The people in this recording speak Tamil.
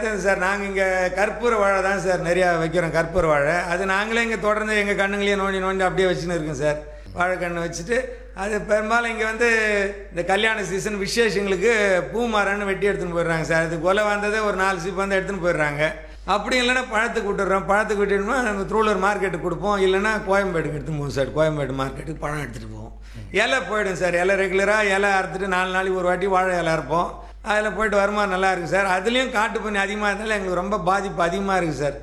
பார்த்தேன் சார் நாங்கள் இங்கே கற்பூர வாழை தான் சார் நிறையா வைக்கிறோம் கற்பூர வாழை அது நாங்களே இங்கே தொடர்ந்து எங்கள் கண்ணுங்களையே நோண்டி நோண்டி அப்படியே வச்சுன்னு இருக்கோம் சார் வாழைக்கன்று வச்சுட்டு அது பெரும்பாலும் இங்கே வந்து இந்த கல்யாண சீசன் விசேஷங்களுக்கு பூ மரம்னு வெட்டி எடுத்துன்னு போயிடுறாங்க சார் அது கொலை வந்ததே ஒரு நாலு சீப் வந்து எடுத்துன்னு போயிடுறாங்க அப்படி இல்லைன்னா பழத்துக்கு விட்டுடுறோம் பழத்துக்கு விட்டுட்டோம்னா நம்ம திருவள்ளூர் மார்க்கெட்டுக்கு கொடுப்போம் இல்லைன்னா கோயம்பேடுக்கு எடுத்துன்னு போவோம் சார் கோயம்பேடு மார்க்கெட்டுக்கு பழம் எடுத்துகிட்டு போவோம் இலை போயிடும் சார் இலை ரெகுலராக இலை அறுத்துட்டு நாலு நாளைக்கு ஒரு வாட்டி வாழை இலை அறுப்போம் அதில் போயிட்டு வருமானம் நல்லா இருக்குது சார் அதுலேயும் காட்டு பண்ணி அதிகமாக இருந்தாலும் எங்களுக்கு ரொம்ப பாதிப்பு அதிகமாக இருக்குது சார்